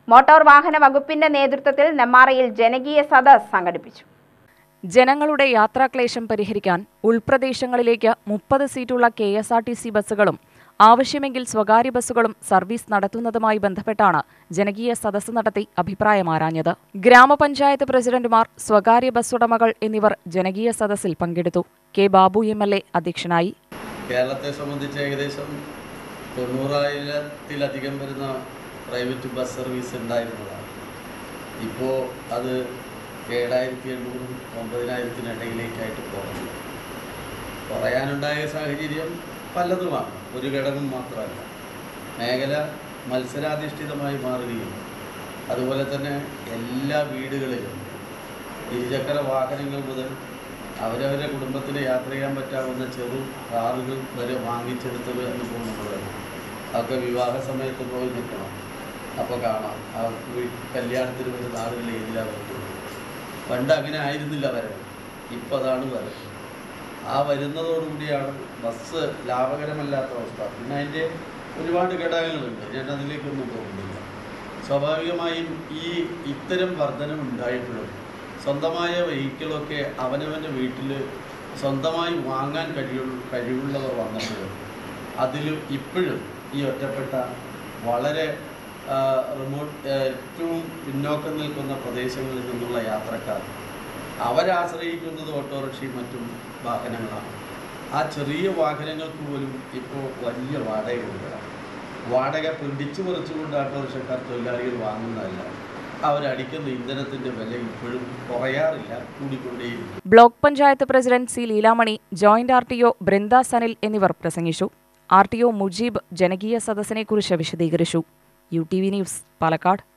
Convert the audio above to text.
motor വാഹന വകുപ്പിന്റെ നേതൃത്വത്തിൽ നെമ്മാറയിൽ ജനകീയ സദസ് സംഘടിപ്പിച്ചു ജനങ്ങളുടെ യാത്രാക്ലേശം പരിഹരിക്കാൻ ഉൾപ്രദേശങ്ങളിലേക്ക് മുപ്പത് സീറ്റുള്ള K S R T C ബസ്സുകളും ആവശ്യമെങ്കിൽ സ്വകാര്യ ബസ്സുകളും സർവീസ് നടത്തുന്നതുമായി ബന്ധപ്പെട്ടാണ് ജനകീയ സദസ്സ് നടത്തി അഭിപ്രായമാരാഞ്ഞത് ഗ്രാമപഞ്ചായത്ത് പ്രസിഡന്റുമാർ സ്വകാര്യ ബസ് ഉടമകൾ എന്നിവർ ജനകീയ സദസ്സിൽ പങ്കെടുത്തു K Babu M L A അധ്യക്ഷനായി കേരളത്തെ സംബന്ധിച്ച് ഏകദേശം തൊണ്ണൂറായിരത്തിലധികം വരുന്ന പ്രൈവറ്റ് ബസ് സർവീസ് ഉണ്ടായിരുന്നതാണ് ഇപ്പോൾ അത് ഏഴായിരത്തി എണ്ണൂറും ഒമ്പതിനായിരത്തിനിടയിലേക്കായിട്ട് കുറഞ്ഞു കുറയാനുണ്ടായ സാഹചര്യം പലതുമാണ് ഒരു ഘടകം മാത്രമല്ല മേഖല മത്സരാധിഷ്ഠിതമായി മാറുകയും അതുപോലെ തന്നെ എല്ലാ വീടുകളിലും ഇരുചക്ര വാഹനങ്ങൾ മുതൽ അവരവരുടെ കുടുംബത്തിന് യാത്ര ചെയ്യാൻ പറ്റാവുന്ന ചെറു കാറുകൾ വരെ വാങ്ങിച്ചെടുത്തത് എന്ന് പോകുന്നത് അതൊക്കെ വിവാഹ സമയത്ത് പോയി നിൽക്കണം അപ്പോൾ കാണാം ആ വീ- കല്യാണത്തിന് വരുന്ന ആളുകൾ ഏതിലാണ് വരുന്നത് പണ്ട് അങ്ങനെ ആയിരുന്നില്ല വരവ് ഇപ്പോൾ അതാണ് വരവ് ആ വരുന്നതോടുകൂടിയാണ് ബസ് ലാഭകരമല്ലാത്ത അവസ്ഥ പിന്നെ അതിൻ്റെ ഒരുപാട് ഘടകങ്ങളുണ്ട് ഞാൻ അതിലേക്കൊന്നും പോകുന്നില്ല സ്വാഭാവികമായും ഈ ഇത്തരം വർധനം ഉണ്ടായപ്പോഴും സ്വന്തമായ വെഹിക്കിളൊക്കെ അവനവൻ്റെ വീട്ടിൽ സ്വന്തമായി വാങ്ങാൻ കഴിയുള്ള കഴിവുള്ളവർ വന്നപ്പോഴും അതിലും ഇപ്പോഴും ഈ ഒറ്റപ്പെട്ട വളരെ ആ, റിമോട്ട് ആ, ഏറ്റവും പിന്നോക്കം നിൽക്കുന്ന പ്രദേശങ്ങളിൽ നിന്നുള്ള യാത്രക്കാർ അവരാശ്രയിക്കുന്നത് ഓട്ടോറിക്ഷയും മറ്റും വാഹനങ്ങളാണ് ആ ചെറിയ വാഹനങ്ങൾക്ക് പോലും ഇപ്പോൾ വലിയ വാടകയുണ്ട് വാടക പിടിച്ചു പറിച്ചുകൊണ്ട് ഓട്ടോറിക്ഷക്കാർ തൊഴിലാളികൾ വാങ്ങുന്നതല്ല അവരടിക്കുന്ന ഇന്ധനത്തിൻ്റെ വില ഇപ്പോഴും കുറയാറില്ല കൂടിക്കൊണ്ടേയിരിക്കും block panchayat president C Leelamani joint R T O Brinda Sanil എന്നിവർ പ്രസംഗിച്ചു ആർ ടി ഒ മുജീബ് ജനകീയ സദസ്സിനെക്കുറിച്ച് വിശദീകരിച്ചു U T V news Palakkad